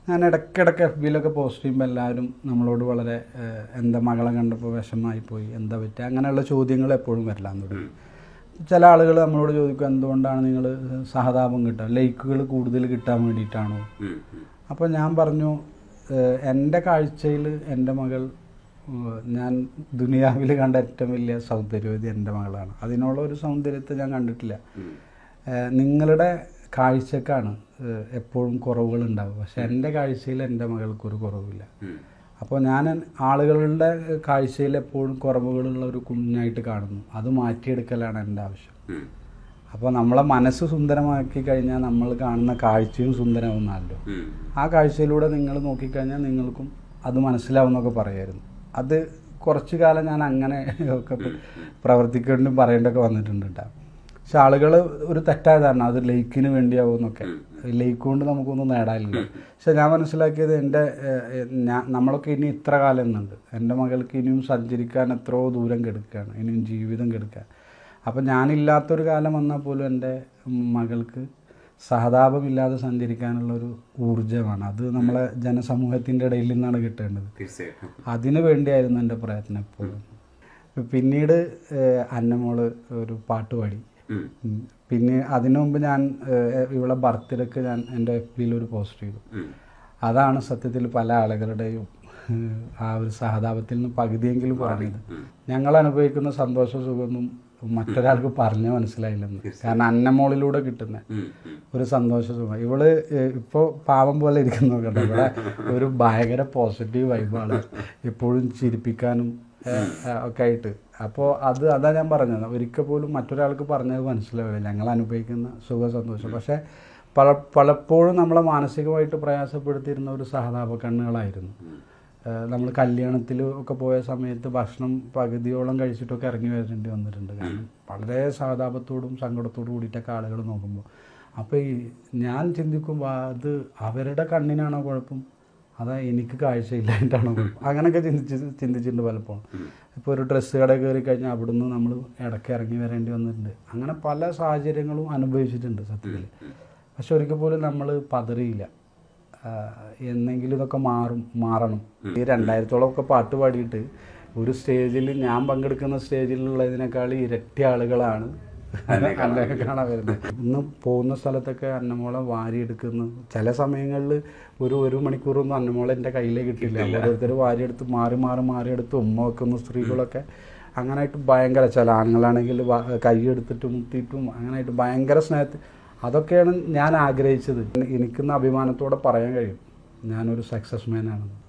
ഞാൻ ഇടയ്ക്കിടയ്ക്ക് F ബിയിലൊക്കെ post ചെയ്യുമ്പോൾ എല്ലാവരും നമ്മളോട് വളരെ ഏഹ്, എന്താ മകളെ കണ്ടപ്പോൾ വിഷമമായി പോയി എന്താ പറ്റുക അങ്ങനെയുള്ള ചോദ്യങ്ങൾ എപ്പോഴും വരലാൻ തുടങ്ങി ചില ആളുകൾ നമ്മളോട് ചോദിക്കും എന്തുകൊണ്ടാണ് നിങ്ങൾ സഹതാപം കിട്ടുക ലൈക്കുകൾ കൂടുതൽ കിട്ടാൻ വേണ്ടിയിട്ടാണോ ഉം, ഉം. അപ്പോൾ ഞാൻ പറഞ്ഞു ഏഹ്, എൻ്റെ കാഴ്ചയിൽ എൻ്റെ മകൾ ഏഹ്, ഞാൻ ദുനിയാവിൽ കണ്ട ഏറ്റവും വലിയ സൗന്ദര്യവതി എൻ്റെ മകളാണ് അതിനുള്ള ഒരു സൗന്ദര്യത്തെ ഞാൻ കണ്ടിട്ടില്ല ഉം. ഏഹ്, നിങ്ങളുടെ കാഴ്ചക്കാണ് ഏഹ്, എപ്പോഴും കുറവുകൾ ഉണ്ടാവുക പക്ഷെ എൻ്റെ കാഴ്ചയിൽ എൻ്റെ മകൾക്കൊരു കുറവില്ല ഉം. അപ്പോൾ ഞാൻ ആളുകളുടെ കാഴ്ചയിൽ എപ്പോഴും കുറവുകളുള്ള ഒരു കുഞ്ഞായിട്ട് കാണുന്നു അത് മാറ്റിയെടുക്കലാണ് എൻ്റെ ആവശ്യം ഉം. അപ്പോൾ നമ്മളെ മനസ്സ് സുന്ദരമാക്കി കഴിഞ്ഞാൽ നമ്മൾ കാണുന്ന കാഴ്ചയും സുന്ദരമാവുന്നല്ലോ ഉം. ആ കാഴ്ചയിലൂടെ നിങ്ങൾ നോക്കിക്കഴിഞ്ഞാൽ നിങ്ങൾക്കും അത് മനസ്സിലാവുന്നൊക്കെ പറയായിരുന്നു അത് കുറച്ചു കാലം ഞാൻ അങ്ങനെ ഒക്കെ പ്രവർത്തിക്കേണ്ടും പറയേണ്ടൊക്കെ വന്നിട്ടുണ്ട് കേട്ടോ പക്ഷെ ആളുകൾ ഒരു തെറ്റായ ധാരണ അത് ലൈക്കിന് വേണ്ടിയാവുമെന്നൊക്കെ ലൈക്ക് കൊണ്ട് നമുക്കൊന്നും നേടാനില്ല പക്ഷെ ഞാൻ മനസ്സിലാക്കിയത് എൻ്റെ ഏഹ്, ഞാൻ നമ്മളൊക്കെ ഇനി ഇത്ര കാലം എന്നുണ്ട് എൻ്റെ മകൾക്ക് ഇനിയും സഞ്ചരിക്കാൻ എത്രയോ ദൂരം കെടുക്കുകയാണ് ഇനിയും ജീവിതം കെടുക്കുക അപ്പം ഞാനില്ലാത്തൊരു കാലം വന്നാൽ പോലും എൻ്റെ മകൾക്ക് സഹതാപമില്ലാതെ സഞ്ചരിക്കാനുള്ള ഒരു ഊർജ്ജമാണ് അത് നമ്മളെ ജനസമൂഹത്തിൻ്റെ ഇടയിൽ നിന്നാണ് കിട്ടേണ്ടത് തീർച്ചയായിട്ടും അതിനു വേണ്ടിയായിരുന്നു എൻ്റെ പ്രയത്നം എപ്പോഴും പിന്നീട് ഏഹ്, അന്നമോള് ഒരു പാട്ട് പാടി ഉം. ഉം. പിന്നെ അതിനു മുമ്പ് ഞാൻ ഏഹ്, ഇവളെ ബർത്ത്ഡേക്ക് ഞാൻ എൻ്റെ എഫ് ബിയിൽ ഒരു പോസ്റ്റ് ചെയ്തു ഉം. അതാണ് സത്യത്തിൽ പല ആളുകളുടെയും ഏഹ്, ആ ഒരു സഹതാപത്തിൽ നിന്ന് പകുതിയെങ്കിലും പറഞ്ഞത് ഞങ്ങൾ അനുഭവിക്കുന്ന സന്തോഷ സുഖമൊന്നും മറ്റൊരാൾക്ക് പറഞ്ഞു മനസ്സിലായില്ലെന്ന് കാരണം അന്നമോളിലൂടെ കിട്ടുന്ന ഉം. ഉം. ഒരു സന്തോഷ സുഖം ഇവള് ഏഹ്, ഇപ്പൊ പാവം പോലെ ഇരിക്കുന്നു കേട്ടോ ഇവിടെ ഒരു ഭയങ്കര പോസിറ്റീവ് വൈബാണ് എപ്പോഴും ചിരിപ്പിക്കാനും ഏഹ്, ഏഹ്, ഒക്കെ ആയിട്ട് അപ്പോൾ അത് അതാ ഞാൻ പറഞ്ഞത് ഒരിക്കൽ പോലും മറ്റൊരാൾക്ക് പറഞ്ഞത് മനസ്സിലാവില്ല ഞങ്ങൾ അനുഭവിക്കുന്ന സുഖ സന്തോഷം പക്ഷേ പല പലപ്പോഴും നമ്മളെ മാനസികമായിട്ട് പ്രയാസപ്പെടുത്തിയിരുന്ന ഒരു സഹതാപ കണ്ണുകളായിരുന്നു നമ്മൾ കല്യാണത്തിൽ ഒക്കെ പോയ സമയത്ത് ഭക്ഷണം പകുതിയോളം കഴിച്ചിട്ടൊക്കെ ഇറങ്ങി വരേണ്ടി വന്നിട്ടുണ്ട് കാരണം വളരെ സഹതാപത്തോടും സങ്കടത്തോടും കൂടിയിട്ടൊക്കെ ആളുകൾ നോക്കുമ്പോൾ അപ്പോൾ ഈ ഞാൻ ചിന്തിക്കുമ്പോൾ അത് അവരുടെ കണ്ണിനാണോ കുഴപ്പം അതാ എനിക്ക് കാഴ്ചയില്ലായിട്ടാണോ കുഴപ്പം അങ്ങനെയൊക്കെ ചിന്തിച്ച് ചിന്തിച്ചിട്ടുണ്ട് പലപ്പോഴും ഇപ്പോൾ ഒരു ഡ്രസ്സ് കട കയറി കഴിഞ്ഞാൽ അവിടുന്ന് നമ്മൾ ഇടയ്ക്ക് ഇറങ്ങി വരേണ്ടി വന്നിട്ടുണ്ട് അങ്ങനെ പല സാഹചര്യങ്ങളും അനുഭവിച്ചിട്ടുണ്ട് സത്യത്തിൽ പക്ഷെ ഒരിക്കൽ പോലും നമ്മൾ പതറിയില്ല ആഹ് എന്നെങ്കിലും ഇതൊക്കെ മാറും മാറണം ഈ രണ്ടായിരത്തോളം ഒക്കെ പാട്ട് പാടിയിട്ട് ഒരു സ്റ്റേജിൽ ഞാൻ പങ്കെടുക്കുന്ന സ്റ്റേജിലുള്ളതിനേക്കാൾ ഇരട്ടി ആളുകളാണ് അന്നെ കാണാൻ വരുന്നത് ഇന്ന് പോകുന്ന സ്ഥലത്തൊക്കെ അന്നമോളെ വാരിയെടുക്കുന്നു ചില സമയങ്ങളിൽ ഒരു ഒരു മണിക്കൂറൊന്നും അന്നമോളെ എൻ്റെ കയ്യിലേ കിട്ടില്ല ഓരോരുത്തർ വാരിയെടുത്ത് മാറി മാറി മാറിയെടുത്ത് ഉമ്മ വെക്കുന്ന സ്ത്രീകളൊക്കെ അങ്ങനായിട്ട് ഭയങ്കര ചില ആണുങ്ങളാണെങ്കിൽ വ- കൈയെടുത്തിട്ട് മുത്തിയിട്ടും അങ്ങനായിട്ട് ഭയങ്കര സ്നേഹത്തിൽ അതൊക്കെയാണ് ഞാൻ ആഗ്രഹിച്ചത് എനിക്കിന്ന് അഭിമാനത്തോടെ പറയാൻ കഴിയും ഞാനൊരു സക്സസ് മാനാണെന്ന്